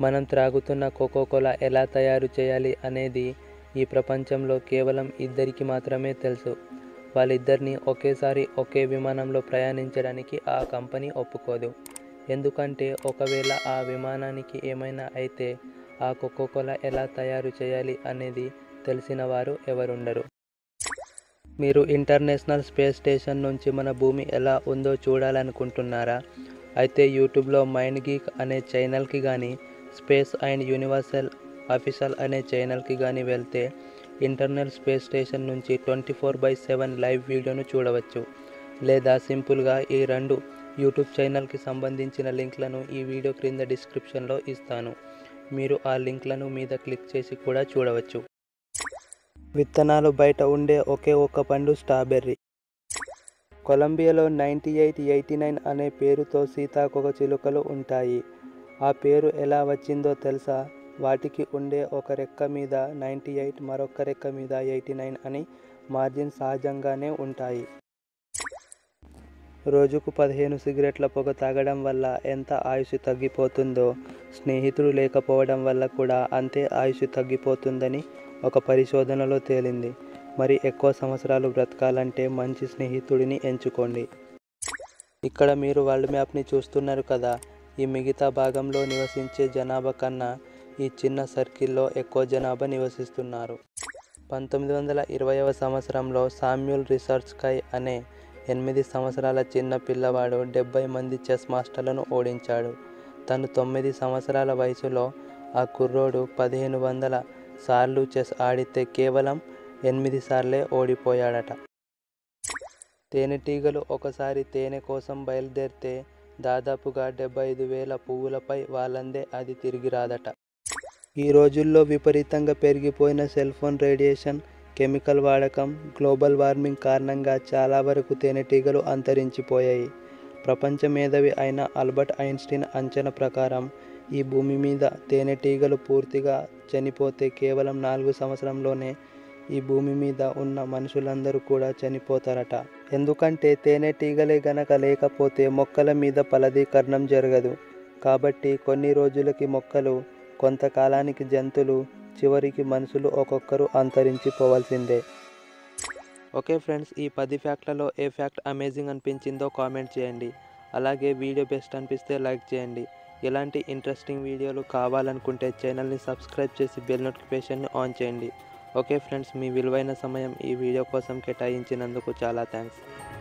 మనం త్రాగుతున్న కోకోకోలా ఎలా తయారు చేయాలి అనేది ఈ ప్రపంచంలో కేవలం ఇద్దరికి మాత్రమే తెలుసు వాళ్ళిద్దరిని ఒకేసారి ఒకే విమానంలో ప్రయాణించడానికి ఆ కంపెనీ ఒప్పుకోదు ఎందుకంటే ఒకవేళ ఆ విమానానికి ఏమైనా అయితే ఆ కోకోకోలా ఎలా తయారు చేయాలి అనేది తెలిసిన వారు ఎవరుండరు మీరు ఇంటర్నేషనల్ స్పేస్ స్టేషన్ నుంచి మన భూమి ఎలా ఉందో చూడాలనుకుంటున్నారా అయితే యూట్యూబ్లో మైండ్ గీక్ అనే ఛానల్కి కానీ స్పేస్ అండ్ యూనివర్సల్ అఫీషియల్ అనే ఛానల్కి కానీ వెళ్తే ఇంటర్నల్ స్పేస్ స్టేషన్ నుంచి twenty four by seven live వీడియోను చూడవచ్చు లేదా సింపుల్గా ఈ రెండు యూట్యూబ్ ఛానల్కి సంబంధించిన లింక్లను ఈ వీడియో క్రింద డిస్క్రిప్షన్లో ఇస్తాను మీరు ఆ లింక్లను మీద క్లిక్ చేసి కూడా చూడవచ్చు విత్తనాలు బయట ఉండే ఒకే ఒక్క పండు స్ట్రాబెర్రీ కొలంబియాలో నైంటీ ఎయిట్ ఎయిటీ నైన్ అనే పేరుతో సీతాకొక చిలుకలు ఉంటాయి ఆ పేరు ఎలా వచ్చిందో తెలుసా వాటికి ఉండే ఒక రెక్క మీద నైంటీ ఎయిట్ మరొక రెక్క మీద ఎయిటీ నైన్ అని మార్జిన్ సహజంగానే ఉంటాయి రోజుకు పదిహేను సిగరెట్ల పొగ తాగడం వల్ల ఎంత ఆయుష్ తగ్గిపోతుందో స్నేహితుడు లేకపోవడం వల్ల కూడా అంతే ఆయుష్ తగ్గిపోతుందని ఒక పరిశోధనలో తేలింది మరి ఎక్కువ సంవత్సరాలు బ్రతకాలంటే మంచి స్నేహితుడిని ఎంచుకోండి ఇక్కడ మీరు వరల్డ్ మ్యాప్ని చూస్తున్నారు కదా ఈ మిగతా భాగంలో నివసించే జనాభా కన్నా ఈ చిన్న సర్కిల్లో ఎక్కువ జనాభా నివసిస్తున్నారు పంతొమ్మిది వందల ఇరవైవ సంవత్సరంలో సామ్యూల్ రీసెర్చ్ కై అనే ఎనిమిది సంవత్సరాల చిన్న పిల్లవాడు డెబ్బై మంది చెస్ మాస్టర్లను ఓడించాడు తను తొమ్మిది సంవత్సరాల వయసులో ఆ కుర్రోడు పదిహేను వందల సార్లు చెస్ ఆడితే కేవలం ఎనిమిది సార్లే ఓడిపోయాడట తేనెటీగలు ఒకసారి తేనె కోసం బయలుదేరితే దాదాపుగా డెబ్బై ఐదు వేల పువ్వులపై వాళ్ళందే అది తిరిగి రాదట ఈ రోజుల్లో విపరీతంగా పెరిగిపోయిన సెల్ ఫోన్ రేడియేషన్ కెమికల్ వాడకం గ్లోబల్ వార్మింగ్ కారణంగా చాలా వరకు తేనెటీగలు అంతరించిపోయాయి ప్రపంచ మేధావి అయిన ఆల్బర్ట్ ఐన్స్టీన్ అంచనా ప్రకారం ఈ భూమి మీద తేనెటీగలు పూర్తిగా చనిపోతే కేవలం నాలుగు సంవత్సరంలోనే ఈ భూమి మీద ఉన్న మనుషులందరూ కూడా చనిపోతారట ఎందుకంటే తేనెటీగలే గనక లేకపోతే మొక్కల మీద ఫలదీకరణం జరగదు కాబట్టి కొన్ని రోజులకి మొక్కలు కొంతకాలానికి జంతువులు చివరికి మనుషులు ఒక్కొక్కరు అంతరించిపోవాల్సిందే ఓకే ఫ్రెండ్స్ ఈ పది ఫ్యాక్ట్లలో ఏ ఫ్యాక్ట్ అమేజింగ్ అనిపించిందో కామెంట్ చేయండి అలాగే వీడియో బెస్ట్ అనిపిస్తే లైక్ చేయండి ఇలాంటి ఇంట్రెస్టింగ్ వీడియోలు కావాలనుకుంటే ఛానల్ని సబ్స్క్రైబ్ చేసి బెల్ నోటిఫికేషన్ని ఆన్ చేయండి ఓకే ఫ్రెండ్స్ మీ విలువైన సమయం ఈ వీడియో కోసం కేటాయించినందుకు చాలా థ్యాంక్స్